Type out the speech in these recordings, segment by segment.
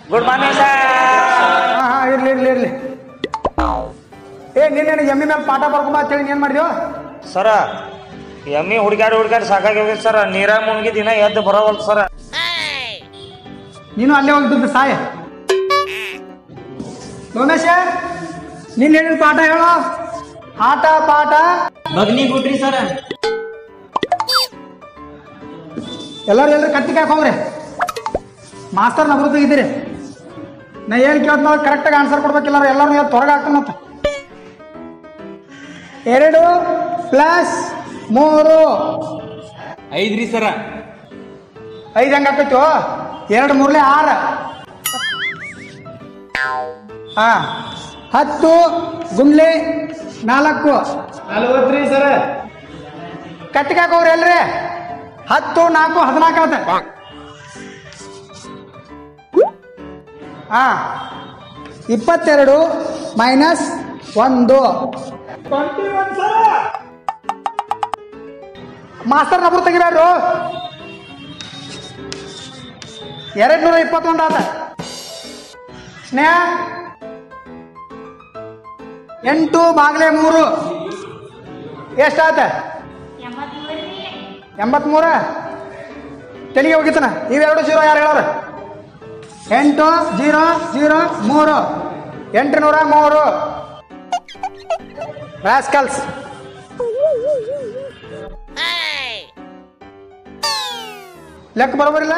good morning sir ಹಾ ಹಾ ಇರ್ಲಿ ಇರ್ಲಿ ಇರ್ಲಿ ಏ ನಿನ್ನೆ ಎಮ್ಮಿ ಮೇಲೆ ಪಾಠ ಬರ್ಕೊಂಬ ಅಂತೇಳಿ ಏನ್ ಮಾಡಿದ್ಯೋ ಸರ ಎಮ್ಮಿ ಹುಡುಗಾಡಿ ಹುಡುಗಾಡಿ ಸಾಕಾಗಿ ಹೋಗಿದ್ ಸರ್ ನೀರ ಮುನ್ಗಿ ದಿನ ಎದ್ದು ಬರೋವಲ್ ಸರ ನೀನು ಅಲ್ಲೇ ಹೋಗಿದ್ದು ಸಾಯ ಸೋಮೇಶ ನೀನ್ ಹೇಳಿದ ಪಾಠ ಹೇಳು ಆಟ ಪಾಠ ಬಗ್ನಿ ಗುಡ್ರಿ ಸರ ಎಲ್ಲರೂ ಎಲ್ಲರೂ ಕತ್ತಿಗೆ ಹಾಕೋಮ್ರಿ ಮಾಸ್ತರ್ ನಬ್ರು ತೆಗಿತೀರಿ ನಾ ಏನು ಕೇಳ್ತ ಕರೆಕ್ಟಾಗಿ ಆನ್ಸರ್ ಕೊಡ್ಬೇಕಿಲ್ಲ ಎಲ್ಲರೂ ಇವತ್ತು ಹೊರಗೆ ಹಾಕ್ತಾನೆ ಮತ್ತೆ ಎರಡು ಪ್ಲಸ್ ಮೂರು ಐದ್ರಿ ಸರ ಐದು ಹೆಂಗೆ ಹಾಕೈತೋ ಎರಡು ಮೂರ್ಲೆ ಆರು ಹಾ ಹತ್ತು ಗುಂಡ್ಲೆ ನಾಲ್ಕು ನಲ್ವತ್ರಿ ಸರ ಕಟ್ಟಿಗೆ ಹಾಕೋರಿ ಎಲ್ರಿ ಹತ್ತು ನಾಲ್ಕು ಹದಿನಾಲ್ಕು ಆತ ಹಾ ಇಪ್ಪತ್ತೆರಡು ಮೈನಸ್ ಒಂದು ಮಾಸ್ತರ್ ನಬ್ರು ತೆಗಿಬ್ಯಾಡ್ರು ಎರಡು ನೂರ ಇಪ್ಪತ್ತೊಂದು ಆತ ಸ್ನೇಹ ಎಂಟು ಬಾಗ್ಲೆ ಮೂರು ಎಷ್ಟಾತ ಎಂಬತ್ಮೂರ ತೆಲಿಗೆ ಹೋಗಿತ್ತನ ಇವೆರಡು ಜೀರೋ ಯಾರು ಹೇಳೋರು ಎಂಟು ಜೀರೋ ಜೀರೋ ಮೂರು ಎಂಟು ನೂರ ಮೂರು ರಾಸ್ಕಲ್ಸ್ ಲೆಕ್ಕ ಬರೋಬರಿಲ್ಲ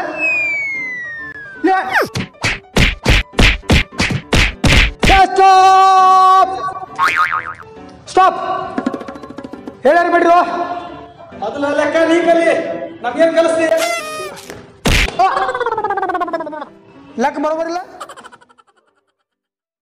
ಸ್ಟಾಪ್ ಸ್ಟಾಪ್ ಹೇಳ್ಯಾರ ಬಿಡ್ರು ಅದನ್ನ ಲೆಕ್ಕ ನೀ ಕಲಿ ನಮ್ಗೇನ್ ಕಲಿಸ್ತೀಯ ಲೆಕ್ಕ ಬರೋಬರಿಲ್ಲ